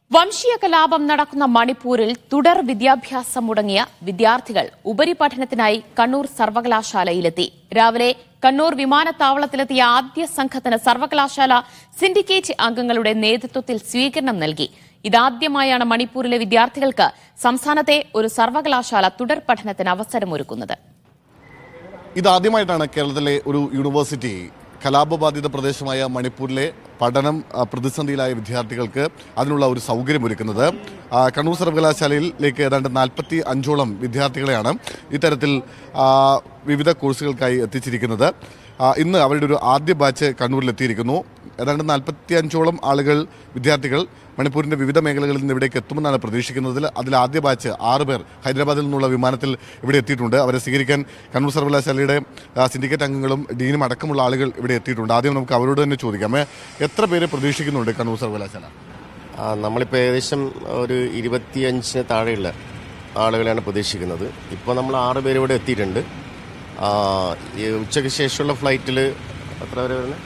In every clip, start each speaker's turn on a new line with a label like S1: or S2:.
S1: വംശീയ കലാപം നടക്കുന്ന മണിപ്പൂരിൽ തുടർ വിദ്യാഭ്യാസം മുടങ്ങിയ വിദ്യാർത്ഥികൾ ഉപരിപഠനത്തിനായി കണ്ണൂർ സർവകലാശാലയിലെത്തി രാവിലെ കണ്ണൂർ വിമാനത്താവളത്തിലെത്തിയ ആദ്യ സംഘത്തിന് സർവകലാശാല സിൻഡിക്കേറ്റ് അംഗങ്ങളുടെ നേതൃത്വത്തിൽ സ്വീകരണം നൽകി ഇതാദ്യമായാണ് മണിപ്പൂരിലെ വിദ്യാർത്ഥികൾക്ക് സംസ്ഥാനത്തെ ഒരു സർവകലാശാല തുടർ പഠനത്തിന് അവസരമൊരുക്കുന്നത്
S2: ഇതാദ്യമായിട്ടാണ് കേരളത്തിലെ ഒരു യൂണിവേഴ്സിറ്റി കലാപബാധിത പ്രദേശമായ മണിപ്പൂരിലെ പഠനം ആ, പ്രതിസന്ധിയിലായ വിദ്യാർത്ഥികൾക്ക് അതിനുള്ള ഒരു സൗകര്യം ഒരുക്കുന്നത് ആ, കണ്ണൂർ സർവകലാശാലയിലേക്ക് ഏതാണ്ട് നാൽപ്പത്തി അഞ്ചോളം വിദ്യാർത്ഥികളെയാണ് ഇത്തരത്തിൽ ആ, വിവിധ കോഴ്സുകൾക്കായി എത്തിച്ചിരിക്കുന്നത് ആ, ഇന്ന് അവരുടെ ഒരു ആദ്യ ബാച്ച് കണ്ണൂരിൽ എത്തിയിരിക്കുന്നു ഏതാണ്ട് നാൽപ്പത്തി അഞ്ചോളം ആളുകൾ വിദ്യാർത്ഥികൾ മണിപ്പൂരിന്റെ വിവിധ മേഖലകളിൽ നിന്ന് ഇവിടേക്ക് എത്തുമെന്നാണ് പ്രതീക്ഷിക്കുന്നത് അതിൽ ആദ്യ ബാച്ച് ആറ് പേർ ഹൈദരാബാദിൽ നിന്നുള്ള വിമാനത്തിൽ ഇവിടെ എത്തിയിട്ടുണ്ട് അവരെ സ്വീകരിക്കാൻ കണ്ണൂർ സർവകലാശാലയുടെ ആ, സിൻഡിക്കേറ്റ് അംഗങ്ങളും ഡീനും അടക്കമുള്ള ആളുകൾ ഇവിടെ എത്തിയിട്ടുണ്ട് ആദ്യം നമുക്ക് അവരോട് തന്നെ ചോദിക്കാം ഏ, എത്ര പേര് പ്രതീക്ഷിക്കുന്നുണ്ട് കണ്ണൂർ സർവകലാശാല
S3: ആ, നമ്മളിപ്പോൾ ഏകദേശം ഒരു ഇരുപത്തിയഞ്ചിന് താഴെയുള്ള ആളുകളെയാണ് പ്രതീക്ഷിക്കുന്നത് ഇപ്പോൾ നമ്മൾ ആറ് പേര് ഇവിടെ എത്തിയിട്ടുണ്ട് ആ, ഈ ഉച്ചയ്ക്ക് ശേഷമുള്ള ഫ്ലൈറ്റിൽ എത്ര പേര് വരുന്നത്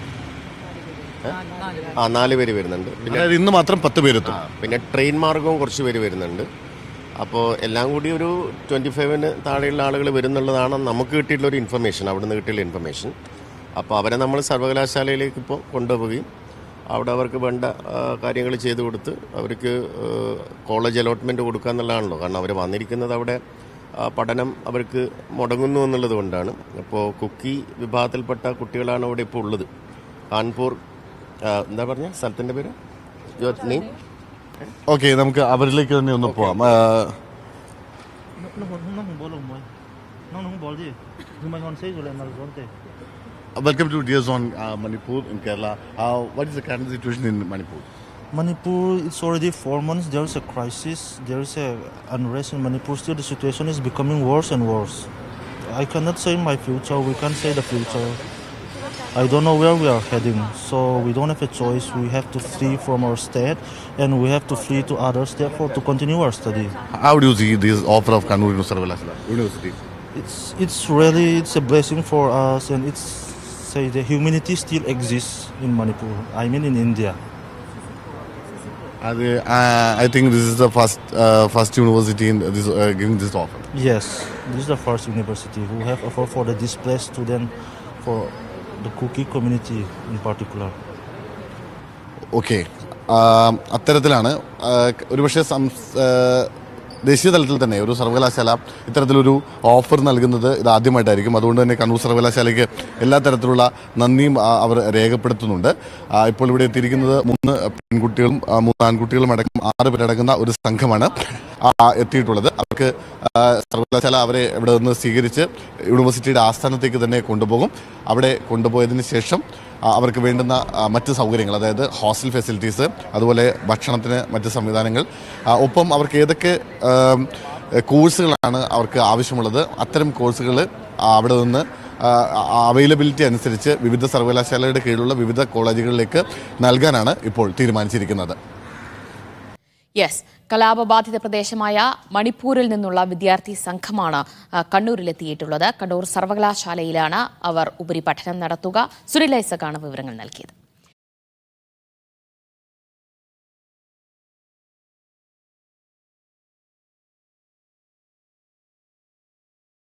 S3: ആ നാല് പേര് വരുന്നുണ്ട് പിന്നെ
S2: അതായത് ഇന്ന് മാത്രം പത്ത് പേരെത്തും
S3: ആ, പിന്നെ ട്രെയിൻ മാർഗവും കുറച്ച് പേര് വരുന്നുണ്ട് അപ്പോൾ എല്ലാം കൂടി ഒരു ട്വൻറ്റി ഫൈവിന് താഴെയുള്ള ആളുകൾ വരുന്നുള്ളതാണ് നമുക്ക് കിട്ടിയിട്ടുള്ള ഒരു ഇൻഫർമേഷൻ അവിടെ നിന്ന് കിട്ടിയുള്ള ഇൻഫർമേഷൻ അപ്പോൾ അവരെ നമ്മൾ സർവകലാശാലയിലേക്ക് ഇപ്പോൾ കൊണ്ടുപോവുകയും അവിടെ അവർക്ക് വേണ്ട കാര്യങ്ങൾ ചെയ്തു കൊടുത്ത് അവർക്ക് കോളേജ് അലോട്ട്മെൻറ്റ് കൊടുക്കുക എന്നുള്ളതാണല്ലോ കാരണം അവർ വന്നിരിക്കുന്നത് അവിടെ ആ, പഠനം അവർക്ക് മുടങ്ങുന്നു എന്നുള്ളത് കൊണ്ടാണ് അപ്പോൾ കുക്കി വിഭാഗത്തിൽപ്പെട്ട കുട്ടികളാണ് അവിടെ ഇപ്പോൾ ഉള്ളത് കാൺപൂർ ആ, എന്താ പറഞ്ഞ സ്ഥലത്തിൻ്റെ പേര് യുവർ നെയിം
S2: ഓക്കെ നമുക്ക് അവരിലേക്ക് തന്നെ ഒന്ന് പോവാം ആ,
S4: nó nó không nó không bỏ lồng mày nó nó không bỏ gì nhưng mà ngon xây rồi lại mà rồi thế
S2: welcome to dear zone Manipur in Kerala what is the current situation in Manipur
S4: Manipur it's already four months there is a crisis there is a unrest in Manipur still the situation is becoming worse and worse I cannot say my future we can't say the future I don't know where we are heading so we don't have a choice we have to flee from our state and we have to flee to others therefore to continue our study
S2: How do you see this offer of Kannur Sarvalasala University?
S4: it's it's really it's a blessing for us and it's say the humanity still exists in Manipur I mean in India
S2: And, uh, I think this is the first uh, first university in this uh, giving this offer.
S4: Yes, this is the first university who have offer for the displaced student for the Kuki community in particular.
S2: Okay അത്തരത്തിലാണ് ആ, ഒരുപക്ഷെ സംസ് ആ, ദേശീയ തലത്തിൽ തന്നെ ഒരു സർവകലാശാല ഇത്തരത്തിലൊരു ഓഫർ നൽകുന്നത് ഇത് ആദ്യമായിട്ടായിരിക്കും അതുകൊണ്ട് തന്നെ കണ്ണൂർ സർവകലാശാലയ്ക്ക് എല്ലാ തരത്തിലുള്ള നന്ദിയും ആ, അവർ രേഖപ്പെടുത്തുന്നുണ്ട് ആ, ഇപ്പോൾ ഇവിടെ എത്തിയിരിക്കുന്നത് മൂന്ന് പെൺകുട്ടികളും ആ, മൂന്ന് ആൺകുട്ടികളും അടക്കം ആറ് പേരടങ്ങുന്ന ഒരു സംഘമാണ് ആ, എത്തിയിട്ടുള്ളത് അവർക്ക് ആ, സർവകലാശാല അവരെ ഇവിടെ നിന്ന് സ്വീകരിച്ച് യൂണിവേഴ്സിറ്റിയുടെ ആസ്ഥാനത്തേക്ക് തന്നെ കൊണ്ടുപോകും അവിടെ കൊണ്ടുപോയതിന് ശേഷം ആ, അവർക്ക് വേണ്ടുന്ന ആ, മറ്റ് സൗകര്യങ്ങൾ അതായത് ഹോസ്റ്റൽ ഫെസിലിറ്റീസ് അതുപോലെ ഭക്ഷണത്തിന് മറ്റ് സംവിധാനങ്ങൾ ആ, ഒപ്പം അവർക്ക് ഏതൊക്കെ ആം, കോഴ്സുകളാണ് അവർക്ക് ആവശ്യമുള്ളത് അത്തരം കോഴ്സുകൾ അവിടെ നിന്ന് അവൈലബിലിറ്റി അനുസരിച്ച് വിവിധ സർവകലാശാലയുടെ കീഴിലുള്ള വിവിധ കോളേജുകളിലേക്ക് നൽകാനാണ് ഇപ്പോൾ തീരുമാനിച്ചിരിക്കുന്നത്
S1: യെസ് കലാപബാധിത പ്രദേശമായ മണിപ്പൂരിൽ നിന്നുള്ള വിദ്യാർത്ഥി സംഘമാണ് ആ, കണ്ണൂരിലെത്തിയിട്ടുള്ളത് കണ്ണൂർ സർവകലാശാലയിലാണ് അവർ ഉപരിപഠനം നടത്തുക സുനിൽ ഐസക്കാണ് വിവരങ്ങൾ നൽകിയത്